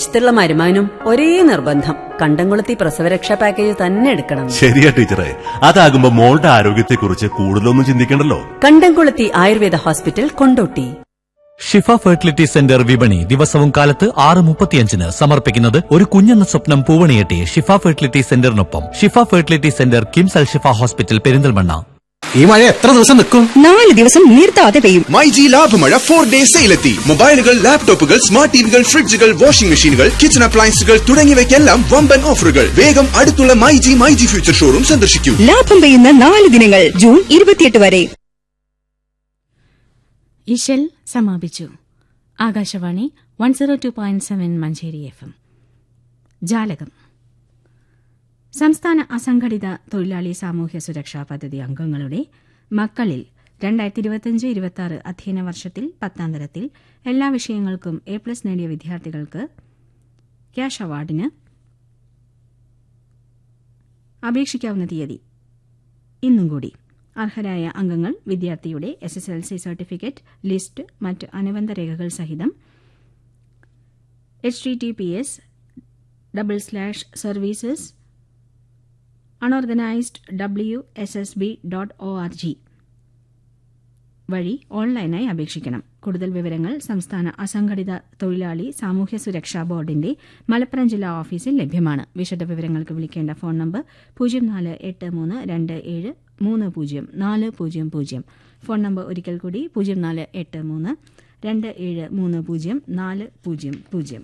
വിദേശത്തുള്ള മരുമാനും ഒരേ നിർബന്ധം കണ്ടംകുളത്തി പ്രസവരക്ഷാ പാക്കേജ് തന്നെ എടുക്കണം ശരിയാ ടീച്ചറെ അതാകുമ്പോ മോളുടെ ആരോഗ്യത്തെക്കുറിച്ച് കൂടുതലൊന്നും ചിന്തിക്കണ്ടല്ലോ Kandamkulathi Ayurveda hospital Kondotty Shifa fertility centre വിപണി ദിവസവും കാലത്ത് ആറ് മുപ്പത്തിയഞ്ചിന് സമർപ്പിക്കുന്നത് ഒരു കുഞ്ഞെന്ന സ്വപ്നം പൂവണിയെട്ടി ഷിഫ ഫെർട്ടിലിറ്റി സെന്ററിനൊപ്പം Shifa fertility centre KIMS Al Shifa hospital Perinthalmanna ഈ മഴ എത്ര ദിവസം നിൽക്കും നാല് ദിവസം നിർത്താതെ പെയ്യും മൈജി ലാഭമഴ ഫോർ ഡേ സെയിലെത്തി മൊബൈലുകൾ ലാപ്ടോപ്പുകൾ സ്മാർട്ട് ടിവികൾ ഫ്രിഡ്ജുകൾ വാഷിംഗ് മെഷീനുകൾ കിച്ചൺ അപ്ലയൻസുകൾ തുടങ്ങിയവയ്ക്കെല്ലാം വമ്പൻ ഓഫറുകൾ വേഗം അടുത്തുള്ള മൈജി മൈജി ഫ്യൂച്ചർ ഷോറൂം സന്ദർശിക്കൂ ലാഭം പെയ്യുന്ന നാല് ദിനങ്ങൾ ജൂൺ ഇരുപത്തിയെട്ട് വരെ ഇശൽ സമാപിച്ചു Akashvani one zero two point seven Manjeri F M ജാലകം സംസ്ഥാന അസംഘടിത തൊഴിലാളി സാമൂഹ്യ സുരക്ഷാ പദ്ധതി അംഗങ്ങളുടെ മക്കളിൽ രണ്ടായിരത്തി ഇരുപത്തിയഞ്ച് ഇരുപത്തി ആറ് അധ്യയന വർഷത്തിൽ പത്താം തരത്തിൽ എല്ലാ വിഷയങ്ങൾക്കും എ പ്ലസ് നേടിയ വിദ്യാർത്ഥികൾക്ക് ക്യാഷ് അവാർഡിന് അപേക്ഷിക്കാവുന്ന തീയതി ഇന്നും കൂടി അർഹരായ അംഗങ്ങൾ വിദ്യാർത്ഥിയുടെ S S L C certificate list മറ്റ് അനുബന്ധ രേഖകൾ സഹിതം H T T P S double slash services unorganised W S S B dot O R G വഴി ഓൺലൈനായി അപേക്ഷിക്കണം കൂടുതൽ വിവരങ്ങൾ സംസ്ഥാന അസംഘടിത തൊഴിലാളി സാമൂഹ്യ സുരക്ഷാ ബോർഡിന്റെ മലപ്പുറം ജില്ലാ ഓഫീസിൽ ലഭ്യമാണ് വിശദ വിവരങ്ങൾക്ക് വിളിക്കേണ്ട ഫോൺ നമ്പർ പൂജ്യം നാല് എട്ട് മൂന്ന് രണ്ട് ഏഴ് മൂന്ന് പൂജ്യം നാല് പൂജ്യം പൂജ്യം ഫോൺ നമ്പർ ഒരിക്കൽ കൂടി പൂജ്യം നാല് എട്ട് മൂന്ന് രണ്ട് ഏഴ് മൂന്ന് പൂജ്യം നാല് പൂജ്യം പൂജ്യം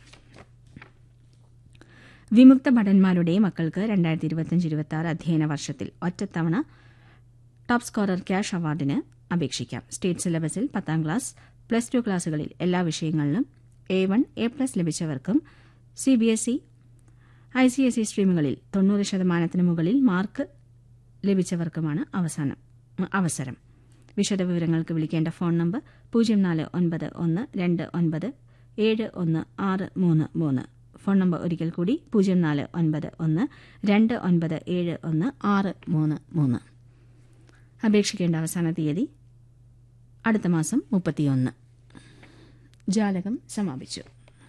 വിമുക്ത ഭടന്മാരുടെ മക്കൾക്ക് രണ്ടായിരത്തി ഇരുപത്തിയഞ്ച് ഇരുപത്തി ആറ് അധ്യയന വർഷത്തിൽ ഒറ്റത്തവണ ടോപ്പ് സ്കോറർ ക്യാഷ് അവാർഡിന് അപേക്ഷിക്കാം സ്റ്റേറ്റ് സിലബസിൽ പത്താം ക്ലാസ് പ്ലസ് ടു ക്ലാസുകളിൽ എല്ലാ വിഷയങ്ങളിലും എ വൺ എ പ്ലസ് ലഭിച്ചവർക്കും C B S E I C S E സ്ട്രീമുകളിൽ തൊണ്ണൂറ് ശതമാനത്തിന് മുകളിൽ മാർക്ക് ലഭിച്ചവർക്കുമാണ് അവസാനം അവസരം വിശദവിവരങ്ങൾക്ക് വിളിക്കേണ്ട ഫോൺ നമ്പർ പൂജ്യം നാല് ഒൻപത് ഒന്ന് രണ്ട് ഒൻപത് ഏഴ് ഒന്ന് ആറ് മൂന്ന് മൂന്ന് ഫോൺ നമ്പർ ഒരിക്കൽ കൂടി പൂജ്യം നാല് ഒൻപത് ഒന്ന് രണ്ട് ഒൻപത് ഏഴ് ഒന്ന് ആറ് മൂന്ന് മൂന്ന് അപേക്ഷിക്കേണ്ട അവസാന തീയതി അടുത്ത മാസം മുപ്പത്തിയൊന്ന് ജാലകം സമാപിച്ചു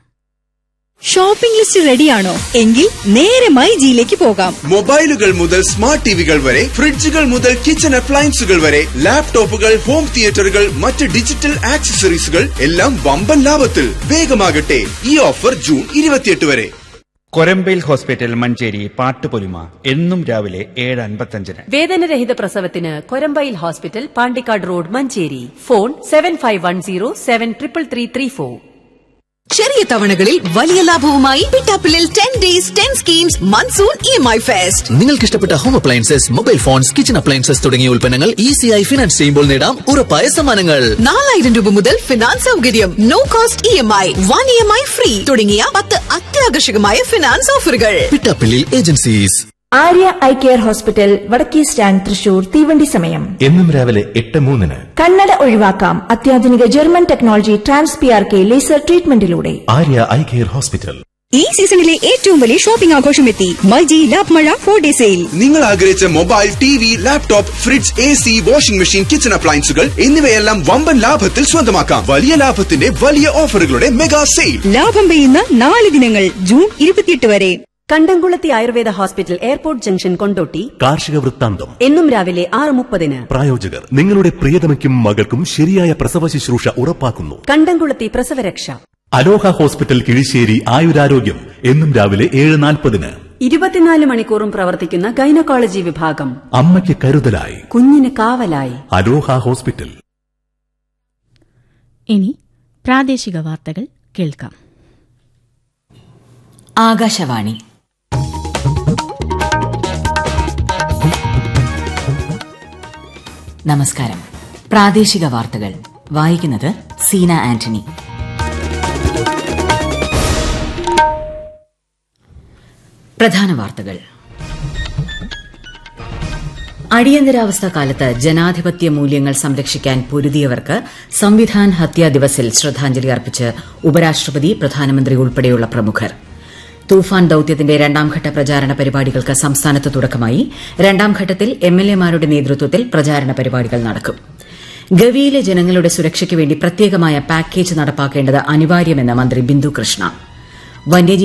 ഷോപ്പിംഗ് ലിസ്റ്റ് റെഡിയാണോ എങ്കിൽ നേരെ മൈ ജിയിലേക്ക് പോകാം മൊബൈലുകൾ മുതൽ സ്മാർട്ട് ടിവികൾ വരെ ഫ്രിഡ്ജുകൾ മുതൽ കിച്ചൺ അപ്ലയൻസുകൾ വരെ ലാപ്ടോപ്പുകൾ ഹോം തിയേറ്ററുകൾ മറ്റ് ഡിജിറ്റൽ ആക്സസറീസുകൾ എല്ലാം വമ്പൻ ലാഭത്തിൽ വേഗമാകട്ടെ ഈ ഓഫർ ജൂൺ ഇരുപത്തിയെട്ട് വരെ കൊരമ്പയിൽ ഹോസ്പിറ്റൽ മഞ്ചേരി പാട്ടുപൊലിമ എന്നും രാവിലെ ഏഴ് അൻപത്തഞ്ചിന് വേദനരഹിത പ്രസവത്തിന് Korambayil hospital Pandikkad road Manjeri phone seven five one zero seven triple three three four ചെറിയ തവണകളിൽ വലിയ ലാഭവുമായി Pittappillil ten days ten schemes monsoon E M I fest നിങ്ങൾക്ക് ഇഷ്ടപ്പെട്ട home appliances mobile phones kitchen appliances തുടങ്ങിയ ഉൽപ്പന്നങ്ങൾ ഈസിയായി ഫിനാൻസ് ചെയ്യുമ്പോൾ നേടാം ഉറപ്പായ സമ്മാനങ്ങൾ നാലായിരം രൂപ മുതൽ ഫിനാൻസ് സൗകര്യം no cost E M I one E M I free തുടങ്ങിയ പത്ത് അത്യാകർഷകമായ ഫിനാൻസ് ഓഫറുകൾ Pittappillil agencies Arya eye care hospital വടക്കേ സ്റ്റാൻഡ് തൃശൂർ തീവണ്ടി സമയം എന്നും രാവിലെ എട്ട് മൂന്നിന് കണ്ണട ഒഴിവാക്കാം അത്യാധുനിക German technology trans P R K laser ട്രീറ്റ്മെന്റിലൂടെ ആര്യ ഐ കെയർ ഹോസ്പിറ്റൽ ഈ സീസണിലെ ഏറ്റവും വലിയ ഷോപ്പിംഗ് ആഘോഷം എത്തി മൈ ജി ലാഭ് മഴ ഫോർ ഡേ സെയിൽ നിങ്ങൾ ആഗ്രഹിച്ച mobile T V laptop fridge A C washing machine kitchen അപ്ലയൻസുകൾ എന്നിവയെല്ലാം വമ്പൻ ലാഭത്തിൽ സ്വന്തമാക്കാം വലിയ ലാഭത്തിന്റെ വലിയ ഓഫറുകളുടെ മെഗാ സെയിൽ ലാഭം പെയ്യുന്ന നാല് ദിനങ്ങൾ ജൂൺ ഇരുപത്തിയെട്ട് വരെ Kandamkulathi Ayurveda hospital airport junction Kondotty കാർഷിക വൃത്താന്തം എന്നും രാവിലെ ആറ് മുപ്പതിന് പ്രായോജകർ നിങ്ങളുടെ പ്രിയതമയ്ക്കും മകൾക്കും ശരിയായ പ്രസവ ശുശ്രൂഷ ഉറപ്പാക്കുന്നു കണ്ടംകുളത്തി പ്രസവരക്ഷ അലോഹ ഹോസ്പിറ്റൽ കിഴിശ്ശേരി ആയുരാരോഗ്യം എന്നും രാവിലെ ഏഴ് നാൽപ്പതിന് ഇരുപത്തിനാല് മണിക്കൂറും പ്രവർത്തിക്കുന്ന ഗൈനക്കോളജി വിഭാഗം അമ്മയ്ക്ക് കരുതലായി കുഞ്ഞിന് കാവലായി അലോഹ ഹോസ്പിറ്റൽ ഇനി പ്രാദേശിക വാർത്തകൾ കേൾക്കാം ആകാശവാണി നമസ്കാരം പ്രാദേശിക വാർത്തകൾ വായിക്കുന്നത് സീന ആന്റണി പ്രധാന വാർത്തകൾ അടിയന്തരാവസ്ഥ കാലത്ത് ജനാധിപത്യ മൂല്യങ്ങൾ സംരക്ഷിക്കാൻ പൊരുതിയവർക്ക് സംവിധാൻ ഹത്യാ ദിവസിൽ ശ്രദ്ധാഞ്ജലി അർപ്പിച്ച് ഉപരാഷ്ട്രപതി പ്രധാനമന്ത്രി ഉൾപ്പെടെയുള്ള പ്രമുഖർ തൂഫാൻ ദൌത്യത്തിന്റെ രണ്ടാംഘട്ട പ്രചാരണ പരിപാടികൾക്ക് സംസ്ഥാനത്ത് തുടക്കമായി രണ്ടാം ഘട്ടത്തിൽ എംഎൽഎമാരുടെ നേതൃത്വത്തിൽ പ്രചാരണ പരിപാടികൾ നടക്കും ഗവിയിലെ ജനങ്ങളുടെ സുരക്ഷയ്ക്ക് വേണ്ടി പ്രത്യേകമായ പാക്കേജ് നടപ്പാക്കേണ്ടത് അനിവാര്യമെന്ന് മന്ത്രി ബിന്ദു കൃഷ്ണ വന്യജീവി